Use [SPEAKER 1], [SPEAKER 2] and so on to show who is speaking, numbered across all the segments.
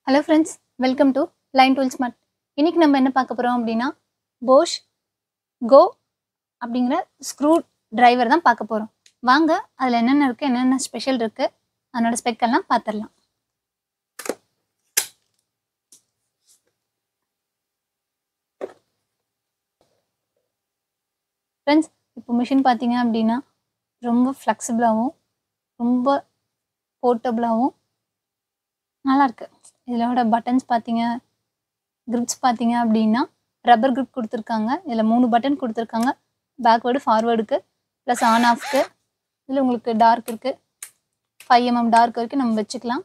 [SPEAKER 1] hello friends welcome to line tool smart இன்னைக்கு நம்ம என்ன பார்க்க போகிறோம் அப்படின்னா போஷ் கோ அப்படிங்கிற ஸ்க்ரூ டிரைவர் தான் பார்க்க போகிறோம் வாங்க அதில் என்னென்ன இருக்குது என்னென்ன ஸ்பெஷல் இருக்குது அதனோட ஸ்பெக்கெல்லாம் பார்த்துடலாம் ஃப்ரெண்ட்ஸ் இப்போ மிஷின் பார்த்தீங்க அப்படின்னா ரொம்ப ஃப்ளெக்சிபிளாகவும் ரொம்ப போர்ட்டபுளாகவும் நல்லாயிருக்கு இதோட பட்டன்ஸ் பார்த்தீங்க கிரிப்ஸ் பார்த்தீங்க அப்படின்னா ரப்பர் கிரிப் கொடுத்துருக்காங்க இதில் மூணு பட்டன் கொடுத்துருக்காங்க பேக்வேர்டு ஃபார்வேர்டுக்கு ப்ளஸ் ஆன் ஆஃப்க்கு இதில் உங்களுக்கு டார்க் இருக்குது ஃபைவ் எம்எம் டார்க் வரைக்கும் நம்ம வச்சுக்கலாம்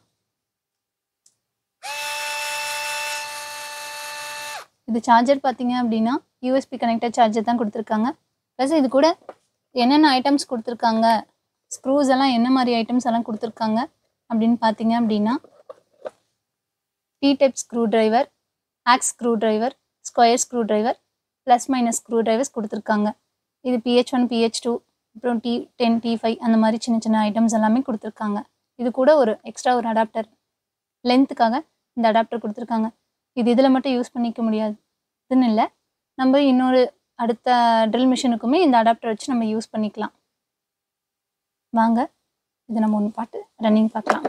[SPEAKER 1] இது சார்ஜர் பார்த்தீங்க அப்படின்னா யூஎஸ்பி கனெக்டட் சார்ஜர் தான் கொடுத்துருக்காங்க ப்ளஸ் இது கூட என்னென்ன ஐட்டம்ஸ் கொடுத்துருக்காங்க ஸ்க்ரூஸ் எல்லாம் என்ன மாதிரி ஐட்டம்ஸ் எல்லாம் கொடுத்துருக்காங்க அப்படின்னு பார்த்தீங்க அப்படின்னா பி டைப் ஸ்க்ரூ டிரைவர் ஆக்ஸ் screwdriver square screwdriver plus minus screwdrivers கொடுத்துருக்காங்க இது பிஹெச் ஒன் பிஹெச் டூ அப்புறம் டி டென் டி ஃபைவ் அந்த மாதிரி சின்ன சின்ன ஐட்டம்ஸ் எல்லாமே கொடுத்துருக்காங்க இது கூட ஒரு எக்ஸ்ட்ரா ஒரு அடாப்டர் லென்த்துக்காக இந்த அடாப்டர் கொடுத்துருக்காங்க இது இதில் மட்டும் யூஸ் பண்ணிக்க முடியாது இதுன்னு இல்லை நம்ம இன்னொரு அடுத்த ட்ரில் மிஷினுக்குமே இந்த அடாப்டர் வச்சு நம்ம யூஸ் பண்ணிக்கலாம் வாங்க இது நம்ம ஒன்று பாட்டு ரன்னிங் பார்க்கலாம்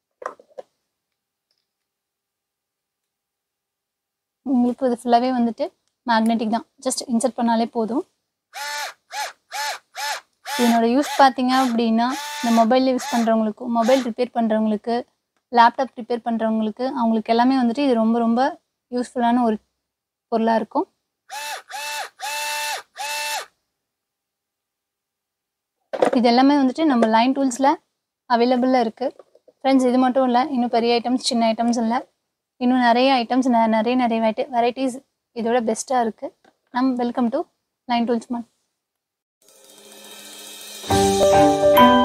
[SPEAKER 1] உங்களுக்கு இது ஃபுல்லாகவே வந்துட்டு மேக்னெட்டிக் தான் ஜஸ்ட் இன்சர்ட் பண்ணாலே போதும் இதனோட யூஸ் பார்த்தீங்க அப்படின்னா இந்த மொபைலில் யூஸ் பண்ணுறவங்களுக்கும் மொபைல் ரிப்பேர் பண்ணுறவங்களுக்கு லேப்டாப் ரிப்பேர் பண்ணுறவங்களுக்கு அவங்களுக்கு எல்லாமே வந்துட்டு இது ரொம்ப ரொம்ப யூஸ்ஃபுல்லான ஒரு பொருளாக இருக்கும் இது எல்லாமே வந்துட்டு நம்ம லைன் டூல்ஸில் அவைலபிளில் இருக்குது ஃப்ரெண்ட்ஸ் இது மட்டும் இல்லை இன்னும் பெரிய ஐட்டம்ஸ் சின்ன ஐட்டம்ஸ் இல்லை இன்னும் நிறைய ஐட்டம்ஸ் நிறைய நிறைய வெரைட்டி வெரைட்டிஸ் இதோட பெஸ்ட்டாக இருக்குது நம் வெல்கம் டு லைன் டூல்ஸ் மான்